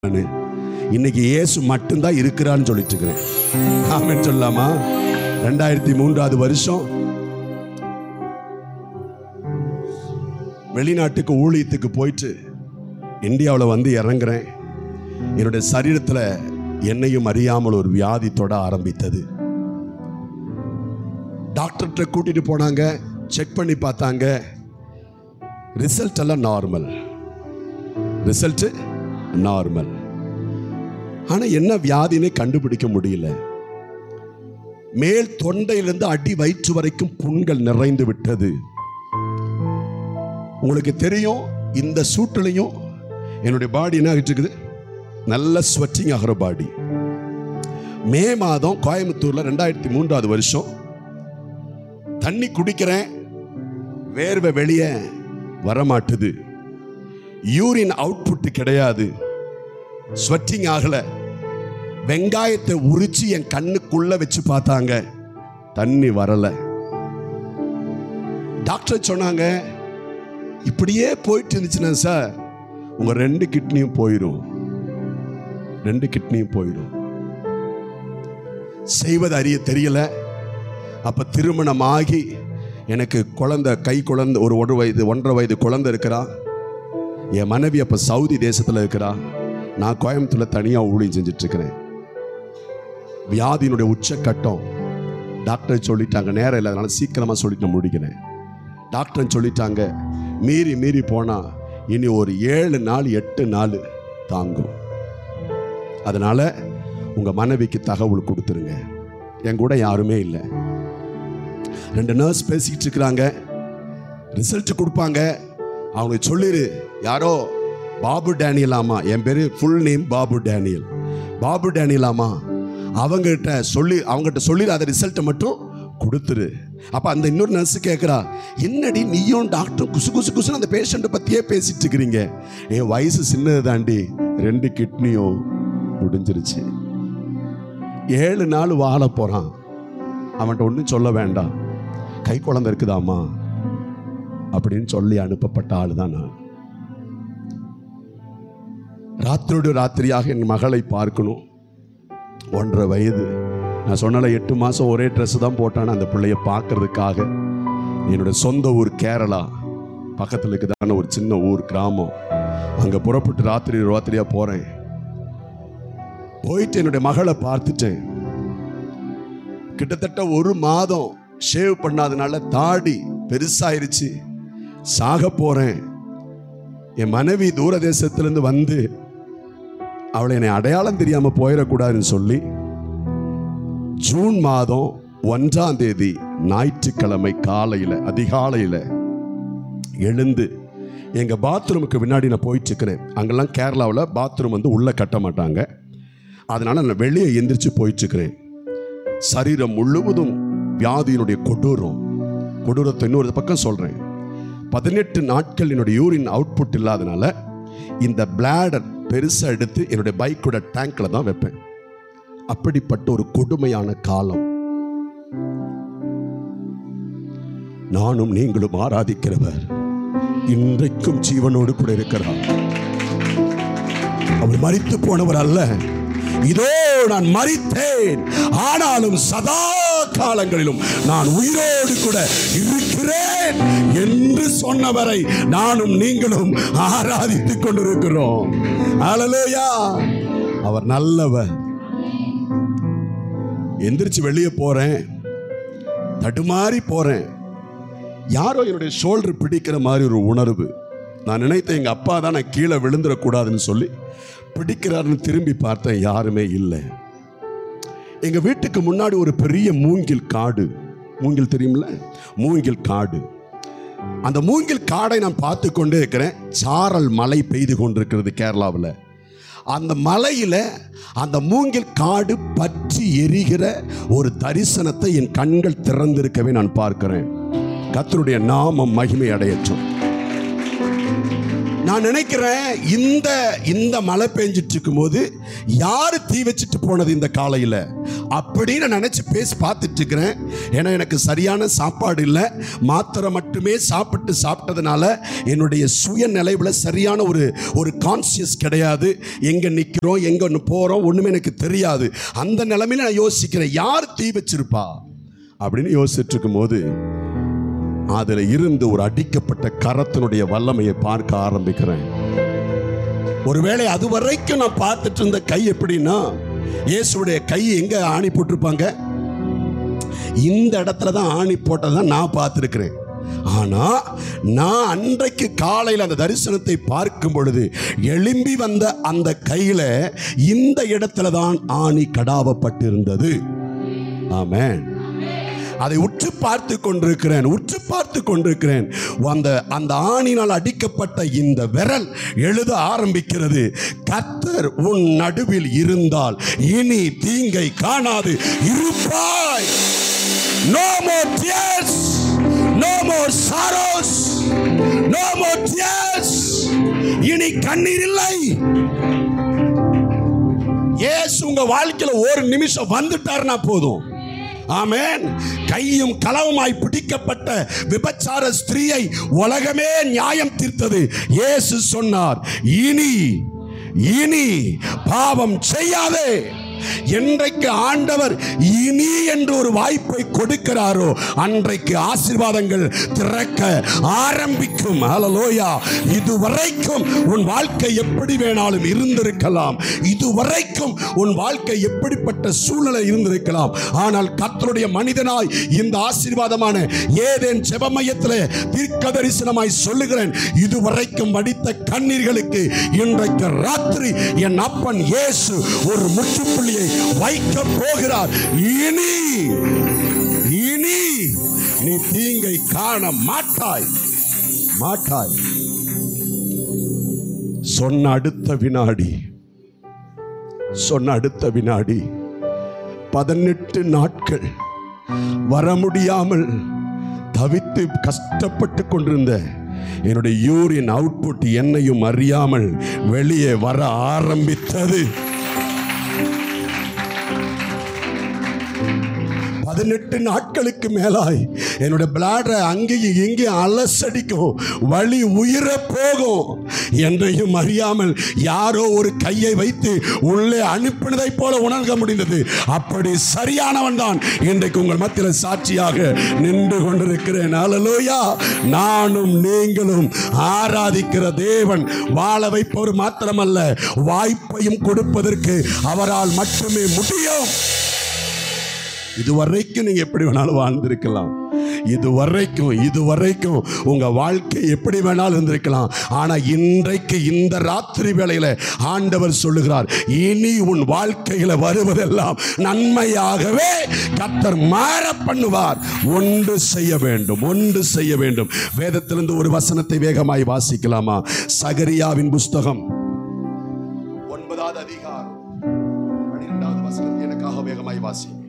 நானு. இன்னைக்கு இயேசு மட்டும்தான் இருக்கிறான்னு சொல்லிட்டு இருக்கிறேன் ஆமென் சொல்லலாமா ரெண்டாயிரத்தி மூன்றாவது வருஷம் வெளிநாட்டுக்கு ஊழியத்துக்கு போயிட்டு இந்தியாவில் வந்து இறங்குறேன் என்னுடைய சரீரத்தில் என்னையும் அறியாமல் ஒரு வியாதி தொட ஆரம்பித்தது டாக்டர்கிட்ட கூட்டிட்டு போனாங்க செக் பண்ணி பார்த்தாங்க ரிசல்ட் எல்லாம் நார்மல் ரிசல்ட் நார்மல் ஆனா என்ன வியாதினே கண்டுபிடிக்க முடியல மேல் தொண்டையிலிருந்து அடி வயிற்று வரைக்கும் புண்கள் நிறைந்து விட்டது உங்களுக்கு தெரியும் இந்த சூட்டிலையும் என்னுடைய பாடி என்ன ஆகிட்டு இருக்குது நல்ல ஸ்வெட்டிங் ஆகிற பாடி மே மாதம் கோயம்புத்தூர்ல ரெண்டாயிரத்தி மூன்றாவது வருஷம் தண்ணி குடிக்கிறேன் வேர்வை வெளியே வரமாட்டுது யூரின் அவுட்புட் கிடையாது ஸ்வெட்டிங் ஆகல வெங்காயத்தை உரிச்சு என் கண்ணுக்குள்ள வச்சு பார்த்தாங்க தண்ணி வரல டாக்டர் சொன்னாங்க இப்படியே போயிட்டு இருந்துச்சுன்னா சார் உங்க ரெண்டு கிட்னியும் போயிடும் ரெண்டு கிட்னியும் போயிடும் செய்வது அறிய தெரியல அப்ப திருமணம் ஆகி எனக்கு குழந்தை கை குழந்தை ஒரு ஒரு வயது ஒன்றரை வயது குழந்தை இருக்கிறா என் மனைவி அப்ப சவுதி தேசத்துல இருக்கிறா நான் கோயம்புத்தூர்ல தனியா ஊழியம் செஞ்சுட்டு இருக்கிறேன் வியாதியினுடைய உச்சக்கட்டம் டாக்டர் சொல்லிட்டாங்க நேரம் இல்லை அதனால சீக்கிரமா சொல்லிட்டு நான் முடிக்கிறேன் டாக்டர் சொல்லிட்டாங்க மீறி மீறி போனா இனி ஒரு ஏழு நாள் எட்டு நாள் தாங்கும் அதனால உங்க மனைவிக்கு தகவல் கொடுத்துருங்க என் கூட யாருமே இல்லை ரெண்டு நர்ஸ் பேசிக்கிட்டு இருக்கிறாங்க ரிசல்ட் கொடுப்பாங்க அவங்க சொல்லிரு யாரோ பாபு டேனியலாமா என் பேரு full name Babu Daniel Babu டேனியலாமா அவங்ககிட்ட சொல்லி அவங்ககிட்ட சொல்லிடு அந்த ரிசல்ட்டை மட்டும் கொடுத்துரு அப்ப அந்த இன்னொரு நர்ஸ் கேட்குறா என்னடி நீயும் டாக்டர் குசு குசு குசுன்னு அந்த பேஷண்ட்டை பத்தியே பேசிட்டு இருக்கிறீங்க என் வயசு சின்னது தாண்டி ரெண்டு கிட்னியும் முடிஞ்சிருச்சு ஏழு நாள் வாழ போறான் அவன்கிட்ட ஒன்றும் சொல்ல வேண்டாம் கை குழந்தை இருக்குதாம்மா அப்படின்னு சொல்லி அனுப்பப்பட்ட ஆள் தான் நான் ராத்திரியோடு ராத்திரியாக என் மகளை பார்க்கணும் ஒன்றரை வயது நான் சொன்னல எட்டு மாதம் ஒரே ட்ரெஸ் தான் போட்டான் அந்த பிள்ளைய பார்க்கறதுக்காக என்னோட சொந்த ஊர் கேரளா பக்கத்தில் இருக்குதான ஒரு சின்ன ஊர் கிராமம் அங்கே புறப்பட்டு ராத்திரி ராத்திரியாக போகிறேன் போயிட்டு என்னுடைய மகளை பார்த்துட்டேன் கிட்டத்தட்ட ஒரு மாதம் ஷேவ் பண்ணாதனால தாடி பெருசாயிருச்சு சாக போறேன் என் மனைவி தூர தேசத்திலிருந்து வந்து அவளை என்னை அடையாளம் தெரியாம போயிடக்கூடாதுன்னு சொல்லி ஜூன் மாதம் ஒன்றாம் தேதி ஞாயிற்றுக்கிழமை காலையில் அதிகாலையில் எழுந்து எங்க பாத்ரூமுக்கு பின்னாடி நான் போயிட்டு இருக்கிறேன் அங்கெல்லாம் கேரளாவில் பாத்ரூம் வந்து உள்ள கட்ட மாட்டாங்க அதனால நான் வெளியே எந்திரிச்சு போயிட்டு இருக்கிறேன் சரீரம் முழுவதும் வியாதியினுடைய கொடூரம் கொடூரத்தை இன்னொரு பக்கம் சொல்றேன் பதினெட்டு நாட்கள் என்னுடைய யூரின் அவுட்புட் இல்லாதனால இந்த பிளாடர் பெருசா எடுத்து என்னுடைய பைக்கோட டேங்க்ல தான் வைப்பேன் அப்படிப்பட்ட ஒரு கொடுமையான காலம் நானும் நீங்களும் ஆராதிக்கிறவர் இன்றைக்கும் ஜீவனோடு கூட இருக்கிறார் அவர் மரித்து போனவர் அல்ல இதோ நான் மரித்தேன் ஆனாலும் சதா காலங்களிலும் நான் உயிரோடு கூட இருக்கிறேன் என்று சொன்னவரை நானும் நீங்களும் ஆராதித்துக் கொண்டிருக்கிறோம் ஹalleluya அவர் நல்லவர் எந்திரிச்சு வெளியே போறேன் தடுமாறி போறேன் யாரோ என்னுடைய ஷோல்டர் பிடிக்கிற மாதிரி ஒரு உணர்வு நான் நினைத்தேன் எங்க அப்பா தான் நான் கீழே விழுந்துடக்கூடாதுன்னு சொல்லி பிடிக்கிறாருன்னு திரும்பி பார்த்தேன் யாருமே இல்லை எங்க வீட்டுக்கு முன்னாடி ஒரு பெரிய மூங்கில் காடு மூங்கில் தெரியுமில்ல மூங்கில் காடு அந்த மூங்கில் காடை நான் பார்த்து கொண்டே இருக்கிறேன் சாரல் மழை பெய்து கொண்டிருக்கிறது கேரளாவில் அந்த மலையில அந்த மூங்கில் காடு பற்றி எரிகிற ஒரு தரிசனத்தை என் கண்கள் திறந்திருக்கவே நான் பார்க்கிறேன் கர்த்தருடைய நாமம் மகிமை அடையற்றும் நான் நினைக்கிறேன் இந்த இந்த மழை பெஞ்சிட்டு இருக்கும்போது யாரு தீ வச்சுட்டு போனது இந்த காலையில் அப்படின்னு நினைச்சு பேசி பார்த்துட்டு இருக்கிறேன் ஏன்னா எனக்கு சரியான சாப்பாடு இல்லை மாத்திரை மட்டுமே சாப்பிட்டு சாப்பிட்டதுனால என்னுடைய சுய நிலைவில் சரியான ஒரு ஒரு கான்சியஸ் கிடையாது எங்கே நிற்கிறோம் எங்கே ஒன்று போகிறோம் ஒன்றுமே எனக்கு தெரியாது அந்த நிலைமையில நான் யோசிக்கிறேன் யார் தீ வச்சிருப்பா அப்படின்னு யோசிச்சுட்டு இருக்கும்போது அதில் இருந்து ஒரு அடிக்கப்பட்ட கரத்தினுடைய வல்லமையை பார்க்க ஆரம்பிக்கிறேன் ஒருவேளை அது வரைக்கும் நான் பார்த்துட்டு இருந்த கை எப்படின்னா இயேசுடைய கை எங்க ஆணி போட்டிருப்பாங்க இந்த இடத்துல தான் ஆணி போட்டதை நான் பார்த்துருக்கிறேன் ஆனா நான் அன்றைக்கு காலையில் அந்த தரிசனத்தை பார்க்கும் பொழுது எழும்பி வந்த அந்த கையில இந்த இடத்துல தான் ஆணி கடாவப்பட்டிருந்தது ஆமென் அதை உற்று பார்த்து கொண்டிருக்கிறேன் உற்று பார்த்து கொண்டிருக்கிறேன் அந்த அந்த ஆணினால் அடிக்கப்பட்ட இந்த விரல் எழுத ஆரம்பிக்கிறது கர்த்தர் உன் நடுவில் இருந்தால் இனி தீங்கை காணாது இருப்பாய் no more tears no more sorrows no more tears இனி கண்ணீர் இல்லை இயேசு உங்க வாழ்க்கையில ஒரு நிமிஷம் வந்துட்டாருன்னா போதும் ஆமென் கையும் களவுமாய் பிடிக்கப்பட்ட விபச்சார ஸ்திரீயை உலகமே நியாயம் தீர்த்தது இயேசு சொன்னார் இனி இனி பாவம் செய்யாதே என்றைக்கு ஆண்டவர் இனி என்று ஒரு வாய்ப்பை கொடுக்கிறாரோ அன்றைக்கு ஆசீர்வாதங்கள் திறக்க ஆரம்பிக்கும் ஹalleluya இதுவரைக்கும் உன் வாழ்க்கை எப்படி வேணாலும் இருந்திருக்கலாம் இதுவரைக்கும் உன் வாழ்க்கை எப்படிப்பட்ட சூழ்நிலை இருந்திருக்கலாம் ஆனால் கர்த்தருடைய மனிதனாய் இந்த ஆசீர்வாதமான ஏதேன் ஜெபமையத்தில் தீர்க்க தரிசனமாய் சொல்லுகிறேன் இதுவரைக்கும் வடித்த கண்ணீர்களுக்கு இன்றைக்கு ராத்திரி என் அப்பன் இயேசு ஒரு முற்றுப்புள்ளியை வைக்க போகிறார் இனி இனி நீ தீங்கை காண மாட்டாய் மாட்டாய் சொன்ன அடுத்த வினாடி சொன்ன அடுத்த வினாடி பதினெட்டு நாட்கள் வர முடியாமல் தவித்து கஷ்டப்பட்டு கொண்டிருந்த என்னுடைய யூரின் அவுட்புட் என்னையும் அறியாமல் வெளியே வர ஆரம்பித்தது பதினெட்டு நாட்களுக்கு மேலாய் என்னோட பிளாடரை அங்கேயும் இங்கேயும் அலசடிக்கும் வலி உயிர போகும் என்றையும் அறியாமல் யாரோ ஒரு கையை வைத்து உள்ளே அனுப்பினதைப் போல உணர்க முடிந்தது அப்படி சரியானவன் தான் இன்றைக்கு உங்கள் மத்தியில் சாட்சியாக நின்று கொண்டிருக்கிறேன் அலலோயா நானும் நீங்களும் ஆராதிக்கிற தேவன் வாழ வைப்பவர் மாத்திரமல்ல வாய்ப்பையும் கொடுப்பதற்கு அவரால் மட்டுமே முடியும் இதுவரைக்கும் நீங்க எப்படி வேணாலும் வாழ்ந்திருக்கலாம் இதுவரைக்கும் இதுவரைக்கும் உங்க வாழ்க்கை எப்படி வேணாலும் இருந்திருக்கலாம் ஆனா இன்றைக்கு இந்த ராத்திரி வேளையில ஆண்டவர் சொல்லுகிறார் இனி உன் வாழ்க்கையில வருவதெல்லாம் நன்மையாகவே கத்தர் மாற பண்ணுவார் ஒன்று செய்ய வேண்டும் ஒன்று செய்ய வேண்டும் வேதத்திலிருந்து ஒரு வசனத்தை வேகமாய் வாசிக்கலாமா சகரியாவின் புஸ்தகம் ஒன்பதாவது அதிகாரம் பன்னிரெண்டாவது வசனத்தை எனக்காக வேகமாய் வாசி